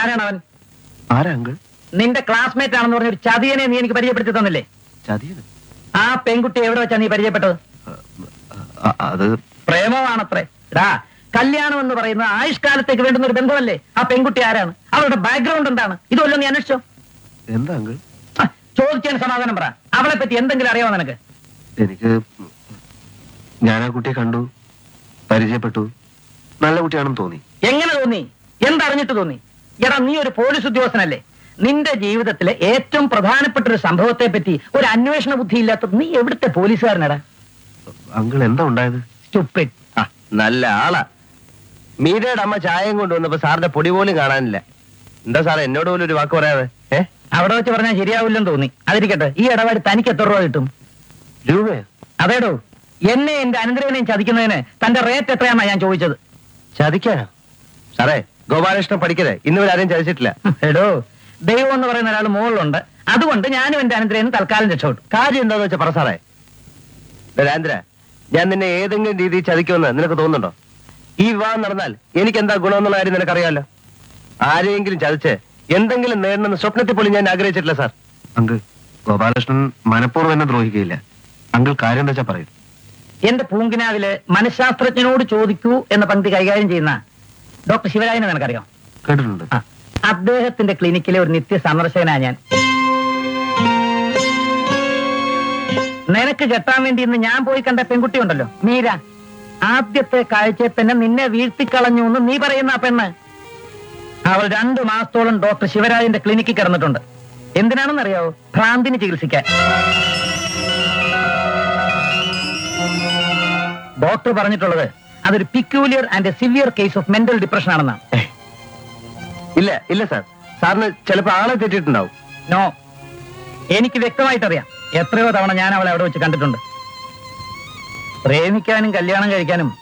ആരാണ് അവൻ ആരാ അങ്കിൾ നിന്റെ ക്ലാസ്മേറ്റ് ആണെന്ന് പറഞ്ഞ ഒരു ചതിയനെ നീ എനിക്ക് പരിചയപ്പെടുത്തി തന്നില്ലേ ചതിയത് ആ പെൺകുട്ടി എവിടെ വെച്ചാ നീ പരിചയപ്പെട്ടത് അത് പ്രേമമാണത്രേ എടാ കല്യാണം എന്ന് പറയുന്നത് ആയുഷ്കാലത്തേക്ക് വേണ്ടുന്ന ഒരു ബന്ധമല്ലേ ആ പെൺകുട്ടി ആരാണ് അവളുടെ ബാക്ക്ഗ്രൗണ്ട് എന്താണ് ഇതുമല്ലോ നീ അന്വേഷിച്ചോ എന്താ അങ്കിൾ ആ, ചോദിക്കാൻ സമാധാനം പറ അവളെ പറ്റി എന്തെങ്കിലും അറിയാമോ നിനക്ക് എനിക്ക് ഞാൻ ആ കുട്ടിയെ കണ്ടു പരിചയപ്പെട്ടു നല്ല കുട്ടിയാണെന്ന് തോന്നി എങ്ങനെ തോന്നി എന്തറിഞ്ഞിട്ട് തോന്നി എടാ നീ ഒരു പോലീസ് ഉദ്യോഗസ്ഥനല്ലേ നിന്റെ ജീവിതത്തിലെ ഏറ്റവും പ്രധാനപ്പെട്ട ഒരു സംഭവത്തെ പറ്റി ഒരു അന്വേഷണ ബുദ്ധി ഇല്ലാത്ത നീ എവിടുത്തെ പോലീസുകാരനടാ അങ്കിൾ എന്താ ഉണ്ടായത് സ്റ്റുപ്പിഡ് ആ, നല്ല ആളാ മീരയുടെ അമ്മ ചായയും കൊണ്ടുവന്നപ്പോ സാറിന്റെ പൊടി പോലും കാണാനില്ല എന്താ സാറേ എന്നോട് പോലും ഒരു വാക്ക് പറയാതെ ഏ അവിടെ വെച്ച് പറഞ്ഞാൽ ശരിയാവില്ലെന്ന് തോന്നി അതിരിക്കട്ടെ ഈ ഇടപാട് തനിക്ക് എത്ര രൂപ കിട്ടും രൂപയോ അതേടോ എന്നെ എന്റെ അനന്തരവനെയും ചതിക്കുന്നതിന് തന്റെ റേറ്റ് എത്രയാണെന്നാ ഞാൻ ചോദിച്ചത് ചതിക്കാനോ സാറേ ഗോപാലകൃഷ്ണൻ പഠിക്കരുത് ഇന്ന് വരെ ആരെയും ചതിച്ചിട്ടില്ല ഹും, എടോ ദൈവം എന്ന് പറയുന്ന ഒരാൾ മുകളിലുണ്ട് അതുകൊണ്ട് ഞാനും എന്റെ അനന്തരനും തൽക്കാലം രക്ഷപ്പെട്ടു കാര്യം എന്താന്ന് വെച്ചാ പറ സാറേ രാന്ദ്ര ഞാൻ നിന്നെ ഏതെങ്കിലും രീതിയിൽ ചതിക്കുമെന്ന് നിനക്ക് തോന്നുന്നുണ്ടോ ഈ വിവാഹം നടന്നാൽ എനിക്ക് എന്താ ഗുണമെന്നുള്ള കാര്യം നിനക്കറിയാലോ ആരെയെങ്കിലും ചതിച്ച് എന്തെങ്കിലും നേടണമെന്ന് സ്വപ്നത്തിൽ പോലും ഞാൻ ആഗ്രഹിച്ചിട്ടില്ല സാർ അങ്കിൾ ഗോപാലകൃഷ്ണൻ മനഃപൂർവ്വം എന്നെ ദ്രോഹിക്കുകയില്ല അങ്കിൾ കാര്യം എന്താ വെച്ചാ പറയും എന്റെ പൂങ്കിനാവില് മനഃശാസ്ത്രജ്ഞനോട് ചോദിക്കൂ എന്ന പങ്ക്തി കൈകാര്യം ചെയ്യുന്ന ഡോക്ടർ ശിവരാജനെ നിനക്കറിയാം കേട്ടിട്ടുണ്ട് ആ, അദ്ദേഹത്തിന്റെ ക്ലിനിക്കിലെ ഒരു നിത്യ സന്ദർശകനാ ഞാൻ നിനക്ക് കെട്ടാൻ വേണ്ടി ഇന്ന് ഞാൻ പോയി കണ്ട പെൺകുട്ടി ഉണ്ടല്ലോ മീര ആദ്യത്തെ കാഴ്ചയിൽ തന്നെ നിന്നെ വീഴ്ത്തിക്കളഞ്ഞു എന്ന് നീ പറയുന്ന ആ പെണ്ണ് അവൾ രണ്ടു മാസത്തോളം ഡോക്ടർ ശിവരാജന്റെ ക്ലിനിക്കിൽ കിടന്നിട്ടുണ്ട് എന്തിനാണെന്നറിയാവോ ഭ്രാന്തിന് ചികിത്സിക്കാൻ ഡോക്ടർ പറഞ്ഞിട്ടുള്ളത് അതൊരു peculiar and severe case of mental depression ആണെന്നാണ് ഇല്ല ഇല്ല സാർ സാറിന് ചിലപ്പോ ആളെ തെറ്റിയിട്ടുണ്ടാവും നോ എനിക്ക് വ്യക്തമായിട്ടറിയാം എത്രയോ തവണ ഞാൻ അവളെ അവിടെ വെച്ച് കണ്ടിട്ടുണ്ട് പ്രേമിക്കാനും കല്യാണം കഴിക്കാനും